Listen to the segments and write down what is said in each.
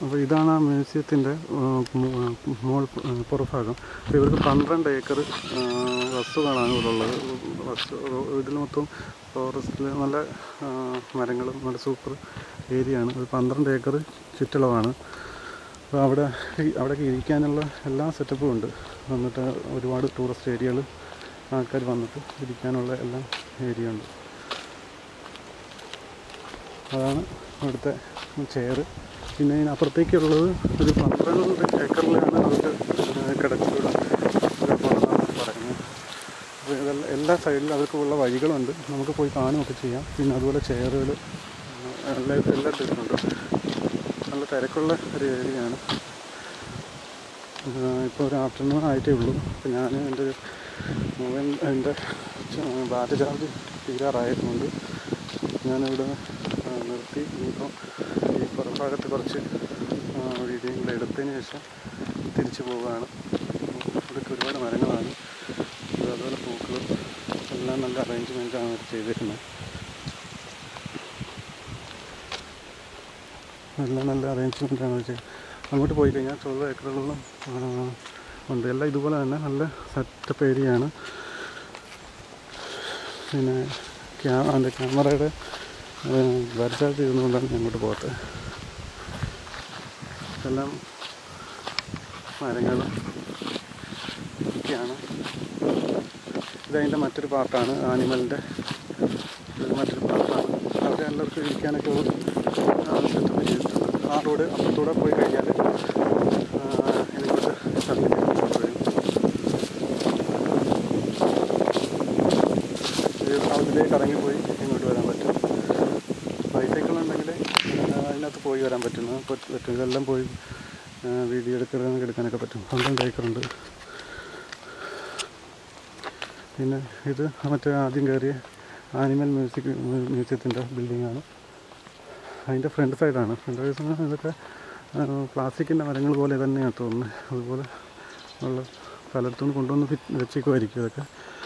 അപ്പോൾ ഇതാണ് ആ മ്യൂസിയത്തിൻ്റെ മോൾ പുറഭാഗം അപ്പോൾ ഇവർക്ക് പന്ത്രണ്ട് ഏക്കർ വസ്തുക്കളാണ് ഇവിടെ ഉള്ളത് വസ്തു ഇതിൽ മൊത്തം ഫോറസ്റ്റിൽ നല്ല ആ, മരങ്ങളും നല്ല സൂപ്പർ ഏരിയ ആണ് അത് പന്ത്രണ്ട് ഏക്കർ ചുറ്റളവാണ് അപ്പോൾ അവിടെ ഈ- അവിടെയൊക്കെ ഇരിക്കാനുള്ള എല്ലാ സെറ്റപ്പും ഉണ്ട് വന്നിട്ട് ഒരുപാട് ടൂറിസ്റ്റ് ഏരിയകൾ ആൾക്കാർ വന്നിട്ട് ഇരിക്കാനുള്ള എല്ലാ ഏരിയ ഉണ്ട് അതാണ് അവിടുത്തെ ചെയറ് പിന്നെ ഇതിനപ്പുറത്തേക്കുള്ളത് ഒരു പന്ത്രണ്ട് ഏക്കറിലാണ് അവർക്ക് കിടക്കുക പറയുന്നത് അപ്പോൾ ഇതെല്ലാം എല്ലാ സൈഡിലും അവർക്കുള്ള വഴികളുണ്ട് നമുക്ക് പോയി കാണുകയൊക്കെ ചെയ്യാം പിന്നെ അതുപോലെ ചെയറുകൾ എല്ലാ എല്ലാ ടൈപ്പുണ്ട് നല്ല തിരക്കുള്ള ഒരു ഏരിയയാണ് ഇപ്പോൾ ഒരു ആഫ്റ്റർനൂൺ ആയിട്ടേ ഉള്ളൂ അപ്പോൾ ഞാൻ എൻ്റെ മൊബൈൽ എൻ്റെ ബാറ്ററി ചാർജ് തീരാറായതുകൊണ്ട് ഞാനിവിടെ ആ, നിർത്തി ഇനിയിപ്പോൾ ഈ പുറഭാഗത്ത് കുറച്ച് വീഡിയോകൾ എടുത്തതിന് ശേഷം തിരിച്ചു പോവുകയാണ് ഇവിടെയൊക്കെ ഒരുപാട് മരങ്ങളാണ് ഇത് അതുപോലെ പൂക്കളും എല്ലാം നല്ല അറേഞ്ച്മെൻറ്റാണ് അവർ ചെയ്തിരിക്കുന്നത് എല്ലാം നല്ല അറേഞ്ച്മെൻറ്റാണ് അവർ ചെയ്ത് അങ്ങോട്ട് പോയി കഴിഞ്ഞാൽ ചൊവ്വ ഏക്കറുകളും ആ, ഉണ്ട് എല്ലാം ഇതുപോലെ തന്നെ നല്ല സെറ്റപ്പ് ഏരിയയാണ് പിന്നെ ക്യാ അതിൻ്റെ ക്യാമറയുടെ വരച്ചാൽ തീർന്നുകൊണ്ടാണ് ഞാൻ അങ്ങോട്ട് പോകട്ടെ ഇതെല്ലാം മരങ്ങളും ഒക്കെയാണ് ഇതതിൻ്റെ മറ്റൊരു പാർട്ടാണ് ആനിമലിൻ്റെ ഇത് മറ്റൊരു പാർട്ടാണ് അവിടെ എല്ലാവർക്കും ഇരിക്കാനൊക്കെ സെറ്റപ്പ് ചെയ്തിട്ടുണ്ട് ആ റോഡ് അപ്പുറത്തൂടെ പോയി കഴിഞ്ഞാൽ എനിക്കോട്ട് തള്ളി വരും ഈ സൗത്തിലേക്ക് ഇറങ്ങിപ്പോയി ഇങ്ങോട്ട് വരാൻ പറ്റും ബൈസൈക്കിൾ ഉണ്ടെങ്കിൽ അതിനകത്ത് പോയി വരാൻ പറ്റും ആ, പറ്റ് പറ്റും ഇതെല്ലാം പോയി ആ, വീഡിയോ എടുക്കാൻ എടുക്കാനൊക്കെ പറ്റും പന്ത്രണ്ട് ഏക്കറുണ്ട് പിന്നെ ഇത് മറ്റേ ആദ്യം കയറിയ ആനിമൽ മ്യൂസിക് മ്യൂസിയത്തിൻ്റെ ബിൽഡിങ്ങാണ് അതിൻ്റെ ഫ്രണ്ട് സൈഡാണ് ഫ്രണ്ട് സൈഡ് ഇതൊക്കെ പ്ലാസ്റ്റിക്കിൻ്റെ മരങ്ങൾ പോലെ തന്നെയാണ് തോന്നുന്നത് അതുപോലെ ഉള്ള പലയിടത്തുനിന്ന് കൊണ്ടുവന്ന് ഫിറ്റ് വെച്ചേക്കുമായിരിക്കും ഇതൊക്കെ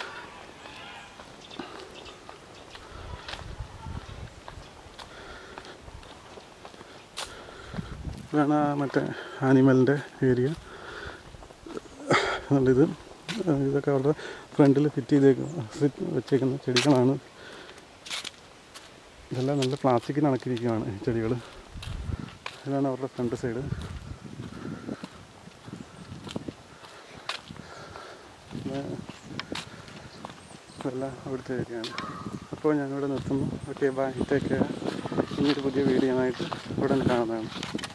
ഇതാണ് ആ മറ്റേ ആനിമലിൻ്റെ ഏരിയ ഇത് ഇതൊക്കെ അവരുടെ ഫ്രണ്ടിൽ ഫിറ്റ് ചെയ്തേക്കും ഫിറ്റ് വെച്ചേക്കുന്ന ചെടികളാണ് ഇതെല്ലാം നല്ല പ്ലാസ്റ്റിക്കിന് അണക്കിരിക്കുകയാണ് ഈ ചെടികൾ ഇതാണ് അവരുടെ ഫ്രണ്ട് സൈഡ് ഇതെല്ലാം അവിടുത്തെ ഏരിയയാണ് അപ്പോൾ ഞാനിവിടെ നിർത്തുന്നു ഓക്കെ ബൈ ടേക്ക് കെയർ ഇനിയൊരു പുതിയ വീഡിയോ ആയിട്ട് ഉടൻ കാണുന്നതാണ്